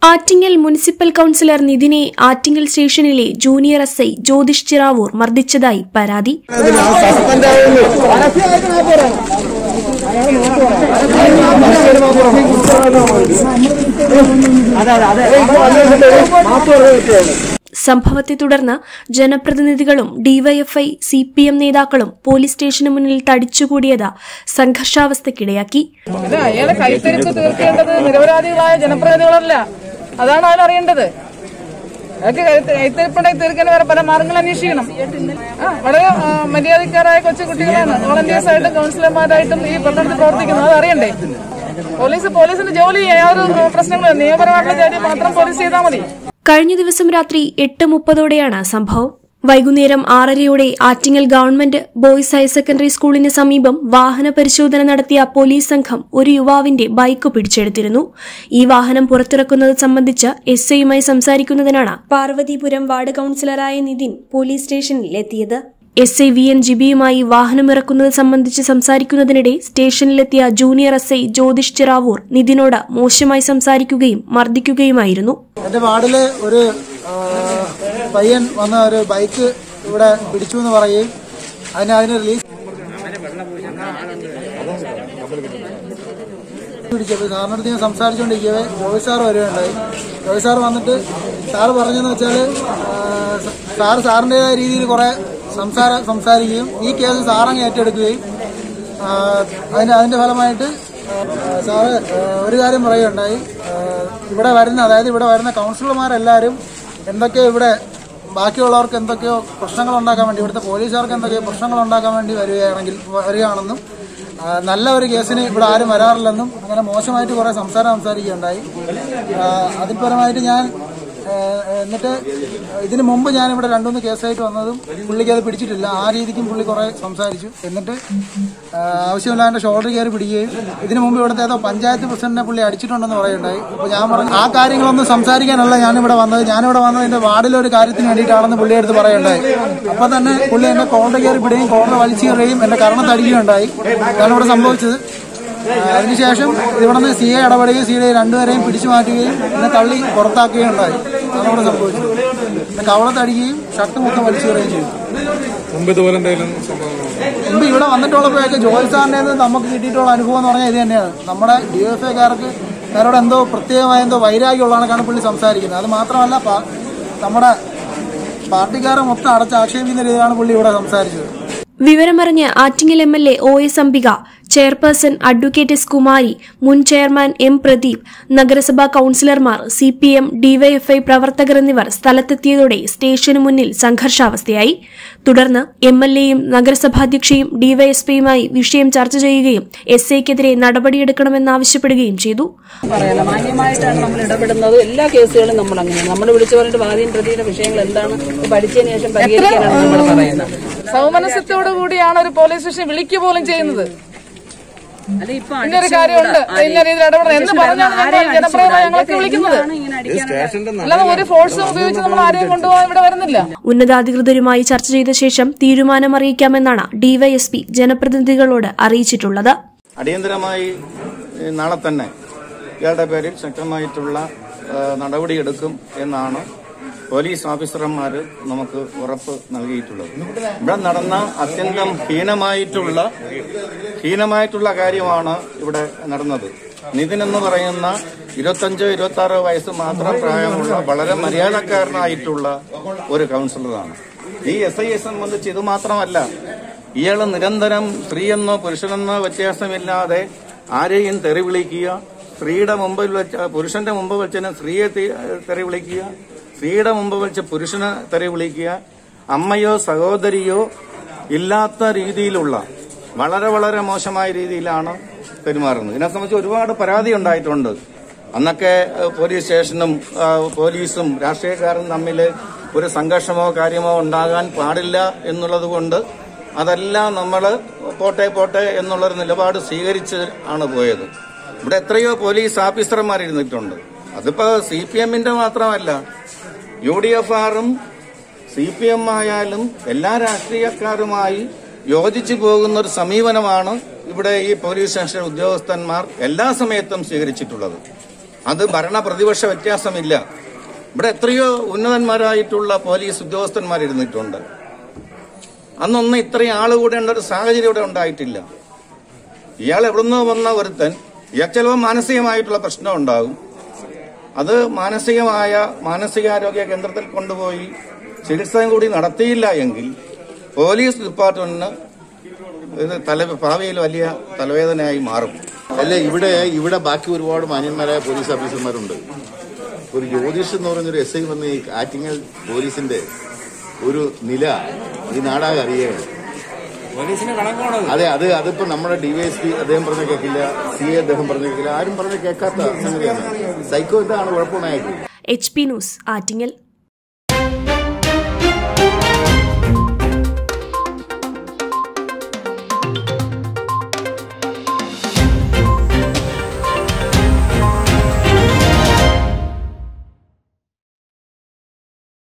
Attingal municipal councillor നിതിനെ ആറ്റിങ്ങൽ സ്റ്റേഷനിലെ junior S I Jyothish Chiravoor മർദ്ദിച്ചതായി പരാതി സംഭവത്തെ തുടർന്ന് ജനപ്രതിനിധികളും ഡിവൈഎഫ്ഐ സി പി എം നേതാക്കളും പോലീസ് സ്റ്റേഷന് മുന്നിൽ തടിച്ചുകൂടിയത് സംഘർഷാവസ്ഥയ്ക്കിടയാക്കി ഇത് അയാളെ കൈത്തരിപ്പ് തീർക്കേണ്ടത് നിരപരാധികളായ ജനപ്രതിനിധികളല്ല അതാണ് അവൻ അറിയേണ്ടത് അതൊക്കെ കൈത്തരിപ്പുണ്ടെങ്കിൽ തീർക്കാൻ വേറെ പല മാർഗങ്ങൾ അന്വേഷിക്കണം ആ വളരെ ആ, മര്യാദക്കാരായ കൊച്ചു കുട്ടികളാണ് വോളണ്ടിയേഴ്സ് ആയിട്ടും കൗൺസിലർമാരായിട്ടും ഈ പട്ടണത്തിൽ പ്രവർത്തിക്കുന്നത് അത് അറിയണ്ടേ പോലീസ് പോലീസിന്റെ ജോലി യാതൊരു പ്രശ്നങ്ങളും നിയമപരമായിട്ടുള്ള ജോലി മാത്രം പോലീസ് ചെയ്താൽ മതി കഴിഞ്ഞ ദിവസം രാത്രി എട്ട് മുപ്പതോടെയാണ് സംഭവം വൈകുന്നേരം ആറരയോടെ Attingal government boys higher secondary സ്കൂളിന് സമീപം വാഹന പരിശോധന നടത്തിയ പോലീസ് സംഘം ഒരു യുവാവിന്റെ ബൈക്ക് പിടിച്ചെടുത്തിരുന്നു ഈ വാഹനം പുറത്തിറക്കുന്നത് സംബന്ധിച്ച് എസ് ഐയുമായി സംസാരിക്കുന്നതിനാണ് പാർവതിപുരം വാർഡ് കൌൺസിലറായ നിതിൻ പോലീസ് സ്റ്റേഷനിൽ എത്തിയത് എസ് ഐ വി എൻ ജിബിയുമായി വാഹനമിറക്കുന്നത് സംബന്ധിച്ച് സംസാരിക്കുന്നതിനിടെ സ്റ്റേഷനിലെത്തിയ junior S I Jyothish Chiravoor നിതിനോട് മോശമായി സംസാരിക്കുകയും മർദ്ദിക്കുകയുമായിരുന്നു എന്റെ വാർഡില് ഒരു ആ, പയ്യൻ വന്ന ഒരു ബൈക്ക് ഇവിടെ പിടിച്ചു എന്ന് പറയുകയും അതിന് അതിന് റിലീസ് പിടിച്ചപ്പോൾ സാറിൻ്റെ അടുത്ത് ഞാൻ സംസാരിച്ചുകൊണ്ടിരിക്കവേ ജോയ് സാർ വരികയുണ്ടായി ജോയ് സാർ വന്നിട്ട് സാറ് പറഞ്ഞതെന്ന് വെച്ചാൽ സാറ് സാറിൻ്റെതായ രീതിയിൽ കുറേ സംസാര സംസാരിക്കുകയും ഈ കേസ് സാറങ്ങ് ഏറ്റെടുക്കുകയും ആ, അതിന്റെ അതിന്റെ ഫലമായിട്ട് ആ, സാറ് ആ, ഒരു കാര്യം പറയുകയുണ്ടായി ആ, ഇവിടെ വരുന്ന അതായത് ഇവിടെ വരുന്ന കൗൺസിലർമാരെല്ലാവരും എന്തൊക്കെയോ ഇവിടെ ബാക്കിയുള്ളവർക്ക് എന്തൊക്കെയോ പ്രശ്നങ്ങൾ ഉണ്ടാക്കാൻ വേണ്ടി ഇവിടുത്തെ പോലീസുകാർക്ക് എന്തൊക്കെയോ പ്രശ്നങ്ങൾ ഉണ്ടാക്കാൻ വേണ്ടി വരികയാണെങ്കിൽ വരികയാണെന്നും ആ, നല്ല ഒരു കേസിന് ഇവിടെ ആരും വരാറില്ലെന്നും അങ്ങനെ മോശമായിട്ട് കുറെ സംസാരം സംസാരിക്കുകയുണ്ടായി ആ, അതിൽ പരമായിട്ട് ഞാൻ ആ, എന്നിട്ട് ഇതിനു മുമ്പ് ഞാൻ ഇവിടെ രണ്ടുമൂന്ന് കേസായിട്ട് വന്നതും പുള്ളിക്ക് അത് പിടിച്ചിട്ടില്ല ആ രീതിക്കും പുള്ളി കുറെ സംസാരിച്ചു എന്നിട്ട് ആ, ആവശ്യമില്ലാണ്ട് ഷോൾഡർ കയറി പിടിക്കുകയും ഇതിനു മുമ്പ് ഇവിടുത്തെ ഏതോ പഞ്ചായത്ത് പ്രസിഡന്റിനെ പുള്ളി അടിച്ചിട്ടുണ്ടെന്ന് പറയുണ്ടായി അപ്പൊ ഞാൻ പറഞ്ഞു ആ കാര്യങ്ങളൊന്നും സംസാരിക്കാനല്ല ഞാനിവിടെ വന്നത് ഞാനിവിടെ വന്നത് എന്റെ വാർഡിലെ ഒരു കാര്യത്തിന് വേണ്ടിയിട്ടാണെന്ന് പുള്ളി എടുത്ത് പറയുണ്ടായി അപ്പൊ തന്നെ പുള്ളി എന്റെ കോളർ കയറി പിടിയും കോളർ വലിച്ചു കയറുകയും എന്റെ കർണത്തടിക്കുകയുണ്ടായി ഇതാണ് ഇവിടെ സംഭവിച്ചത് ആ, അതിനുശേഷം ഇവിടെ നിന്ന് സി എ ഇടപെടുകയും സി എ രണ്ടുപേരെയും പിടിച്ചു മാറ്റുകയും എന്നെ തള്ളി പുറത്താക്കുകയും ഉണ്ടായി അതാണ് ഇവിടെ സംഭവിച്ചത് എന്നെ കവളത്തടിക്കുകയും ഷർട്ട് മൊത്തം വലിച്ചു കയറുകയും ചെയ്തു മുമ്പ് ഇതുപോലെ എന്തെങ്കിലും സംഭവങ്ങളോ മുമ്പ് ഇവിടെ വന്നിട്ടുള്ളപ്പോഴൊക്കെ ജോയൽ സാറിന്റെ കയ്യിൽ നിന്ന് നമുക്ക് കിട്ടിയിട്ടുള്ള അനുഭവം എന്ന് പറഞ്ഞാൽ ഇത് തന്നെയാണ് നമ്മുടെ ഡി എഫ് ഐക്കാർക്ക് അവരോട് എന്തോ പ്രത്യേകമായ എന്തോ വൈരാഗ്യമുള്ളതാണ് പുള്ളി സംസാരിക്കുന്നത് അത് മാത്രമല്ല പാ- നമ്മുടെ പാർട്ടിക്കാരെ മൊത്തം അടച്ച് ആക്ഷേപിക്കുന്ന രീതിയിലാണ് പുള്ളി ഇവിടെ സംസാരിച്ചത് വിവരമറിഞ്ഞ് Attingal M L A O S Ambika chairperson advocate S Kumari മുൻ ചെയർമാൻ എം പ്രദീപ് നഗരസഭാ കൌൺസിലർമാർ സി പി എം ഡിവൈഎഫ്ഐ പ്രവർത്തകർ എന്നിവർ സ്ഥലത്തെത്തിയതോടെ സ്റ്റേഷനു മുന്നിൽ സംഘർഷാവസ്ഥയായി തുടർന്ന് എം എൽ എയും നഗരസഭാധ്യക്ഷയും ഡിവൈഎസ്പിയുമായി വിഷയം ചർച്ച ചെയ്യുകയും എസ് ഐക്കെതിരെ നടപടിയെടുക്കണമെന്നാവശ്യപ്പെടുകയും ചെയ്തു പറയാലോ മാന്യമായിട്ടാണ് നമ്മൾ ഇടപെടുന്നത് എല്ലാ കേസുകളും നമ്മൾ അങ്ങനെയാണ് നമ്മൾ വിളിച്ചു പറഞ്ഞിട്ട് വാദിയും പ്രതിയുടെ വിഷയങ്ങൾ എന്താണ് ഇത് പഠിച്ചതിന് ശേഷം പരിഹരിക്കാനാണ് നമ്മൾ പറയുന്നത് സൗമനസ്യത്തോടു കൂടിയാണ് ഒരു പോലീസ് സ്റ്റേഷൻ വിളിക്കുക പോലും ചെയ്യുന്നത് ഇന്നൊരു കാര്യമുണ്ട് ഇന്ന രീതിയിൽ ഇടപെടണം എന്ന് പറഞ്ഞാണ് ഞങ്ങൾ ജനപ്രതിനിധികളെ ഞങ്ങളൊക്കെ വിളിക്കുന്നത് അല്ലാതെ ഒരു ഫോഴ്സും ഉപയോഗിച്ച് നമ്മൾ ആരെയും കൊണ്ടുപോകാൻ ഇവിടെ വരുന്നില്ല ഉന്നതാധികൃതരുമായി ചർച്ച ചെയ്ത ശേഷം തീരുമാനം അറിയിക്കാമെന്നാണ് ഡിവൈഎസ്പി ജനപ്രതിനിധികളോട് അറിയിച്ചിട്ടുള്ളത് അടിയന്തരമായി ഏഹ്, നാളെ തന്നെ ഇയാളുടെ പേരിൽ ശക്തമായിട്ടുള്ള ഏഹ്, നടപടിയെടുക്കും എന്നാണ് പോലീസ് ഓഫീസർമാർ നമുക്ക് ഉറപ്പ് നൽകിയിട്ടുള്ളത് ഇവിടെ നടന്ന അത്യന്തം ഹീനമായിട്ടുള്ള ഹീനമായിട്ടുള്ള കാര്യമാണ് ഇവിടെ നടന്നത് നിതിൻ എന്ന് പറയുന്ന ഇരുപത്തഞ്ചോ ഇരുപത്തി ആറോ വയസ്സ് മാത്രം പ്രായമുള്ള വളരെ മര്യാദക്കാരനായിട്ടുള്ള ഒരു കൗൺസിലറാണ് ഈ എസ് ഐയെ സംബന്ധിച്ച് ഇത് മാത്രമല്ല ഇയാൾ നിരന്തരം സ്ത്രീയെന്നോ പുരുഷനെന്നോ വ്യത്യാസമില്ലാതെ ആരെയും തെറി വിളിക്കുക സ്ത്രീയുടെ മുമ്പിൽ വെച്ച് പുരുഷന്റെ മുമ്പ് വെച്ചതിനെ സ്ത്രീയെ തി- തെറി വിളിക്കുക സ്ത്രീയുടെ മുമ്പ് വെച്ച് പുരുഷനെ തെറി വിളിക്കുക അമ്മയോ സഹോദരിയോ ഇല്ലാത്ത രീതിയിലുള്ള വളരെ വളരെ മോശമായ രീതിയിലാണ് പെരുമാറുന്നത് ഇതിനെ സംബന്ധിച്ച് ഒരുപാട് പരാതി ഉണ്ടായിട്ടുണ്ട് അന്നൊക്കെ ഏഹ്, പോലീസ് സ്റ്റേഷനും ആ, പോലീസും രാഷ്ട്രീയക്കാരും തമ്മിൽ ഒരു സംഘർഷമോ കാര്യമോ ഉണ്ടാകാൻ പാടില്ല എന്നുള്ളത് കൊണ്ട് അതെല്ലാം നമ്മൾ പോട്ടെ പോട്ടെ എന്നുള്ളൊരു നിലപാട് സ്വീകരിച്ച് ആണ് പോയത് ഇവിടെ എത്രയോ പോലീസ് ഓഫീസർമാർ ഇരുന്നിട്ടുണ്ട് അതിപ്പോ സി പി എമ്മിന്റെ മാത്രമല്ല യു ഡി എഫ് ആറും സി പി എം ആയാലും എല്ലാ രാഷ്ട്രീയക്കാരുമായി യോജിച്ചു പോകുന്ന ഒരു സമീപനമാണ് ഇവിടെ ഈ പോലീസ് സ്റ്റേഷൻ ഉദ്യോഗസ്ഥന്മാർ എല്ലാ സമയത്തും സ്വീകരിച്ചിട്ടുള്ളത് അത് ഭരണ പ്രതിപക്ഷ വ്യത്യാസമില്ല ഇവിടെ എത്രയോ ഉന്നതന്മാരായിട്ടുള്ള പോലീസ് ഉദ്യോഗസ്ഥന്മാർ ഇരുന്നിട്ടുണ്ട് അന്നൊന്നും ഇത്രയും ആള് കൂടെ ഉള്ള ഒരു സാഹചര്യം ഇവിടെ ഉണ്ടായിട്ടില്ല ഇയാൾ എവിടുന്ന് വന്ന ഒരുത്തൻ ഇയാൾ ചിലപ്പോൾ മാനസികമായിട്ടുള്ള പ്രശ്നം ഉണ്ടാകും അത് മാനസികമായ മാനസികാരോഗ്യ കേന്ദ്രത്തിൽ കൊണ്ടുപോയി ചികിത്സയും കൂടി നടത്തിയില്ല എങ്കിൽ പോലീസ് ഡിപ്പാർട്ട്മെന്റിന് ഇത് തല ഭാവിയിൽ വലിയ തലവേദനയായി മാറും അല്ല ഇവിടെ ഇവിടെ ബാക്കി ഒരുപാട് മാന്യന്മാരായ പോലീസ് ഓഫീസർമാരുണ്ട് ഒരു ജ്യോതിഷ് എന്ന് പറഞ്ഞൊരു എസ് ഐ വന്ന് ഈ ആറ്റിങ്ങൽ പോലീസിന്റെ ഒരു നില ഈ നാടാകെ അറിയുകയാണ് അതെ അത് അതിപ്പോ നമ്മുടെ ഡിവൈഎസ്പി അദ്ദേഹം പറഞ്ഞ കേൾക്കില്ല സി എ അദ്ദേഹം പറഞ്ഞ കേൾക്കില്ല ആരും പറഞ്ഞ കേൾക്കാത്ത സംഗതിയാണ് സൈക്കോ ഇതാണ് കുഴപ്പമുണ്ടായിട്ടുള്ളത് എച്ച് പി ന്യൂസ് ആറ്റിങ്ങൽ